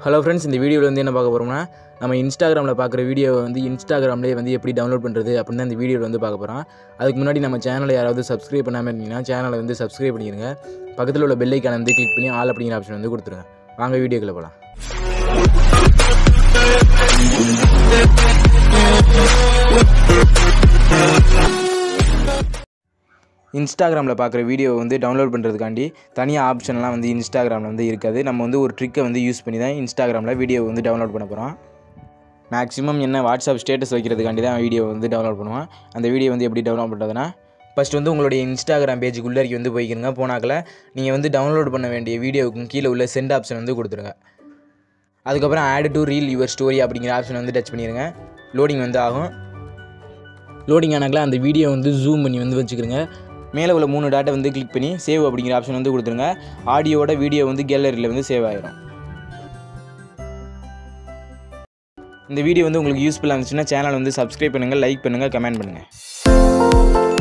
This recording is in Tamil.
ஹலோ ஃப்ரெண்ட்ஸ் இந்த வீடியோவில் வந்து என்ன பார்க்க போகிறோம்னா நம்ம இன்ஸ்டாகிராமில் பார்க்குற வீடியோவை வந்து இன்ஸ்டாகிராம்லேயே வந்து எப்படி டவுன்லோட் பண்ணுறது அப்படின்னு தான் இந்த வீடியோவில் வந்து பார்க்க போகிறோம் அதுக்கு முன்னாடி நம்ம சேனலை யாராவது சப்ஸ்கிரைப் பண்ணாமல் இருந்தீங்கன்னா சேனலை வந்து சப்ஸ்கிரைப் பண்ணிடுங்க பக்கத்தில் உள்ள பெல் ஐக்கான வந்து கிளிக் பண்ணி ஆல் அப்படிங்கிற ஆப்ஷன் வந்து கொடுத்துருங்க வாங்க வீடியோக்குள்ள போகலாம் இன்ஸ்டாகிராமில் பார்க்குற வீடியோ வந்து டவுன்லோட் பண்ணுறதுக்காண்டி தனியாக ஆப்ஷன்லாம் வந்து இன்ஸ்டாகிராமில் வந்து இருக்காது நம்ம வந்து ஒரு ட்ரிக்கை வந்து யூஸ் பண்ணி தான் இன்ஸ்டாகிராமில் வீடியோ வந்து டவுன்லோட் பண்ண போகிறோம் மேக்ஸிமம் என்ன வாட்ஸ்அப் ஸ்டேட்டஸ் வைக்கிறதுக்காண்டி தான் வீடியோ வந்து டவுன்லோட் பண்ணுவோம் அந்த வீடியோ வந்து எப்படி டவுன்லோட் பண்ணுறதுனா ஃபஸ்ட் வந்து உங்களுடைய இன்ஸ்டாகிராம் பேஜுக்குள்ளே வந்து போய்க்கிறங்க போனாக்கில் நீங்கள் வந்து டவுன்லோட் பண்ண வேண்டிய வீடியோவுக்கு கீழே உள்ள சென்ட் ஆப்ஷன் வந்து கொடுத்துருங்க அதுக்கப்புறம் add to reel your story அப்படிங்கிற ஆப்ஷன் வந்து டச் பண்ணிடுங்க லோடிங் வந்து ஆகும் லோடிங் ஆனாக்கில் அந்த வீடியோ வந்து ஜூம் பண்ணி வந்து வச்சுக்கிறங்க மேலே உள்ள மூணு டாட்டை வந்து கிளிக் பண்ணி சேவ் அப்படிங்கிற ஆப்ஷன் வந்து கொடுத்துருங்க ஆடியோட வீடியோ வந்து கேலரியில் வந்து சேவ் ஆயிரும் இந்த வீடியோ வந்து உங்களுக்கு யூஸ்ஃபுல்லாக இருந்துச்சுன்னா சேனல் வந்து சப்ஸ்கிரைப் பண்ணுங்கள் லைக் பண்ணுங்கள் கமெண்ட் பண்ணுங்கள்